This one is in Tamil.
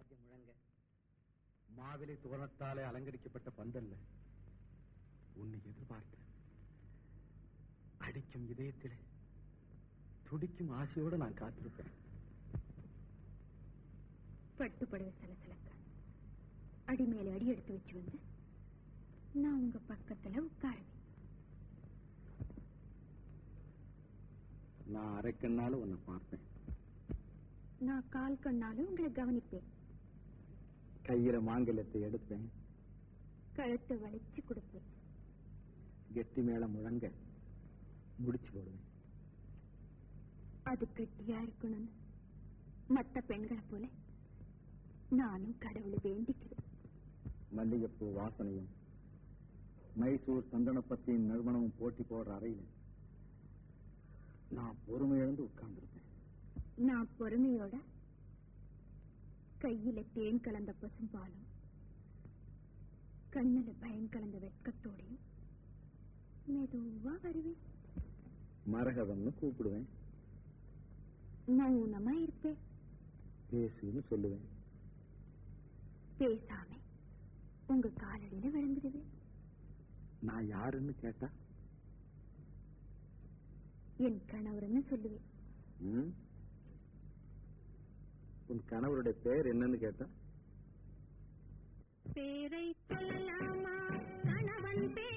வாத்தியம் முழங்க மாவிலை தோரணத்தாலே அலங்கரிக்கப்பட்ட பந்தல்ல உன்னை எதிர்பார்த்து அடிக்கும் இதயத்திலே துடிக்கும் ஆசையோடு நான் காத்திருப்பேன் பட்டுப்படவை சலசலக்க அடி மேல அடி எடுத்து வச்சு வந்து நான் உங்க பக்கத்துல உட்காருவேன் நான் அரைக்கண்ணால உன்னை பார்ப்பேன் நான் கால் கண்ணாலும் உங்களை கவனிப்பேன் கையில மாங்கல்யத்தை எடுப்பேன் கழுத்தை வளைச்சு கொடுப்பேன் கெட்டி மேல முழங்க முடிச்சு போடுவேன் அது கெட்டியா இருக்கணும்னு மத்த பெண்களை போல நானும் கடவுளை வேண்டிக்கிறேன் மல்லிகைப்பூ வாசனையும் மைசூர் சந்தனப்பத்தியின் நறுமணமும் போட்டி போடுற அறையில நான் பொறுமையிழந்து உட்கார்ந்திருப்பேன் நான் பொறுமையோட கையில தேன் கலந்த பசும்பாலும் கண்ணுல பயம் கலந்த வெட்கத்தோடையும் மெதுவா வருவேன் மரகதம்னு கூப்பிடுவேன் மௌனமா இருப்பேன் பேசுன்னு சொல்லுவேன் பேசாம உங்க காலடியில விழுந்துடுவேன் நான் யாருன்னு கேட்டா என் கணவர்னு சொல்லுவேன் ம்? உன் கணவருடைய பெயர் என்னன்னு கேட்டா பேரை சொல்லலாமா கணவன் பேர்